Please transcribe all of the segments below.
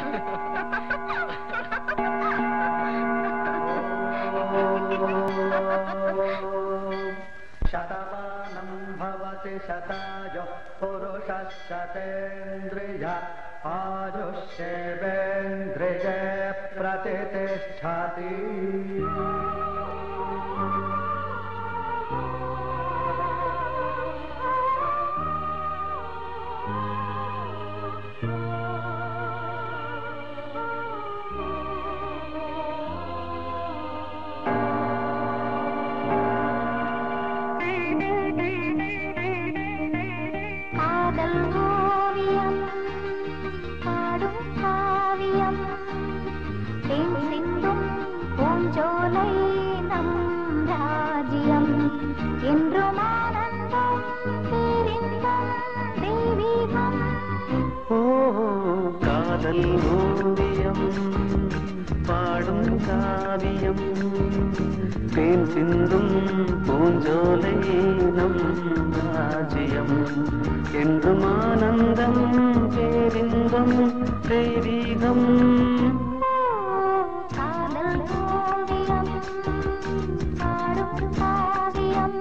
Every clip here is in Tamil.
शतमानं भवति शतायो पुरुषः शतेन्द्रिय आयुष्येवेन्द्रिये प्रतिष्ठति காதல் ஓவியம் பாடும் காவியம் தேன் சிந்தும் பூஞ்சோலை நம் ராஜ்யம் என்றும் ஆனந்தம் பேரின்பம் தெய்வீகம் ஓ காதல் ஓவியம் பாடும் காவியம் தேன் சிந்தும் பூஞ்சோலை நம் ராஜ்யம் என்றும் ஆனந்தம் பேரின்பம் தெய்வீகம் காதல் ஓவியம் பாடும் காவியம்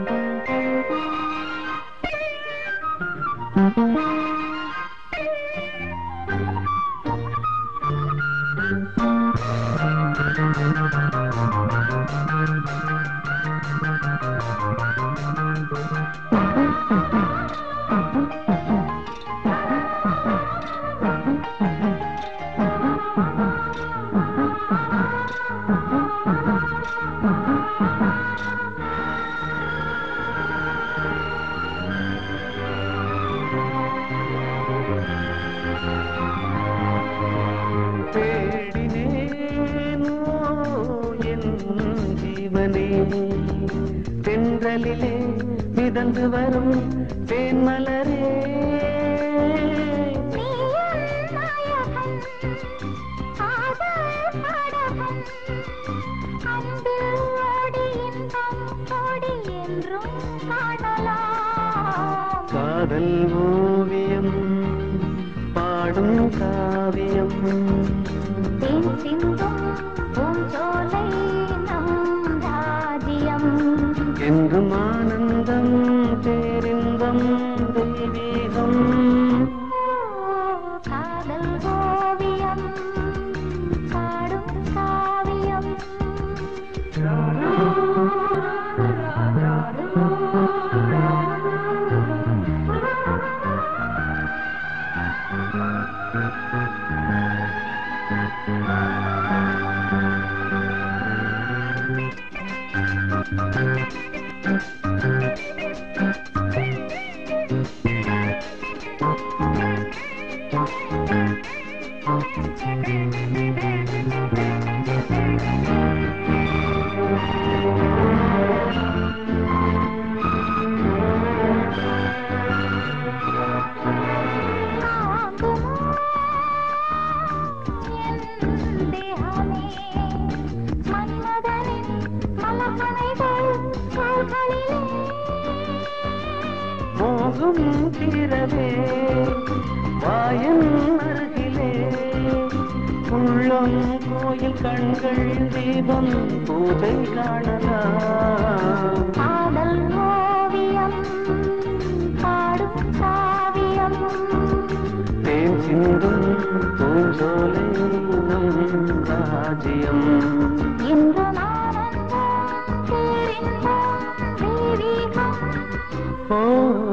தேடினேனோ என் ஜீவனே தென்றலிலே மிதந்து வரும் தேன்மலரே நீயும் நாயகன் காதல் பாடகன் அன்பில் ஓடி இன்பம் கோடி என்றும் காணலாம் காதல் ஓவியம் பாடும் காவியம் தேன் சிந்தும் பூஞ்சோலை நம் ராஜ்யம் என்றும் ஆனந்தம் பேரின்பம் தெய்வீகம் காதல் ஓவியம் பாடும் காவியம் தாங்குமோ என் தேகமே மன்மதனின் மலர்கணைகள் கால்களிலே மோகம் தீரவே வாயன் அருகிலே உள்ளம் கோயில் கண்கள் தீபம் பூஜை காணலாம் காதல் ஓவியம் பாடும் காவியம் தேன் சிந்தும் பூஞ்சோலை நம் ராஜ்யம் இன்று ஆனந்தம் பேரின்பம் தெய்வீகம் ஓ